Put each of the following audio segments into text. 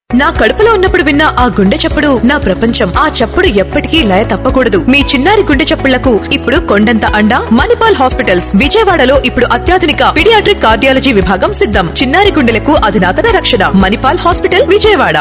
నా కడుపులో ఉన్నప్పుడు విన్న ఆ గుండె చప్పుడు నా ప్రపంచం ఆ చప్పుడు ఎప్పటికీ లయ తప్పకూడదు మీ చిన్నారి గుండె చప్పుళ్లకు ఇప్పుడు కొండంత అండ మణిపాల్ హాస్పిటల్స్ విజయవాడలో ఇప్పుడు అత్యాధునిక పిడియాట్రిక్ కార్డియాలజీ విభాగం సిద్ధం చిన్నారి గుండెలకు అధునాతన రక్షణ మణిపాల్ హాస్పిటల్ విజయవాడ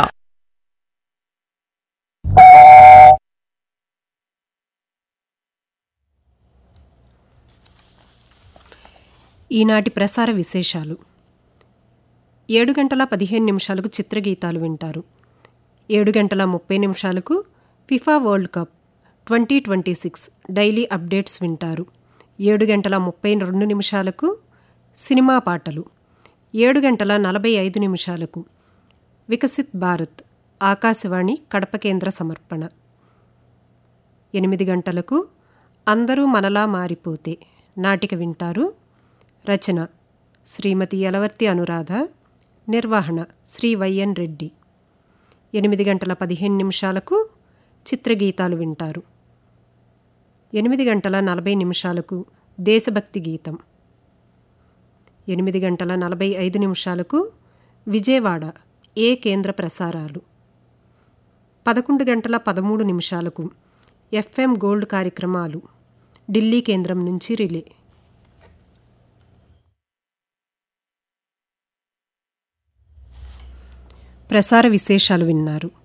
ఈనాటి ప్రసార విశేషాలు ఏడు గంటల పదిహేను నిమిషాలకు చిత్రగీతాలు వింటారు ఏడు గంటల ముప్పై నిమిషాలకు FIFA world cup twenty twenty six daily updates వింటారు ఏడు గంటల ముప్పై రెండు నిమిషాలకు సినిమా పాటలు ఏడు గంటల నలభై ఐదు నిమిషాలకు వికసిత్ భారత్ ఆకాశవాణి కడప కేంద్ర సమర్పణ ఎనిమిది గంటలకు అందరూ మనలా మారిపోతే నాటిక వింటారు రచన శ్రీమతి యలవర్తి అనురాధ నిర్వహణ శ్రీ వైఎన్ రెడ్డి ఎనిమిది గంటల పదిహేను నిమిషాలకు చిత్రగీతాలు వింటారు ఎనిమిది గంటల నలభై నిమిషాలకు దేశభక్తి గీతం ఎనిమిది గంటల నలభై ఐదు నిమిషాలకు విజయవాడ ఏ కేంద్ర ప్రసారాలు పదకొండు గంటల పదమూడు నిమిషాలకు ఎఫ్ఎం గోల్డ్ కార్యక్రమాలు ఢిల్లీ కేంద్రం నుంచి రిలే ప్రసార విశేషాలు విన్నారు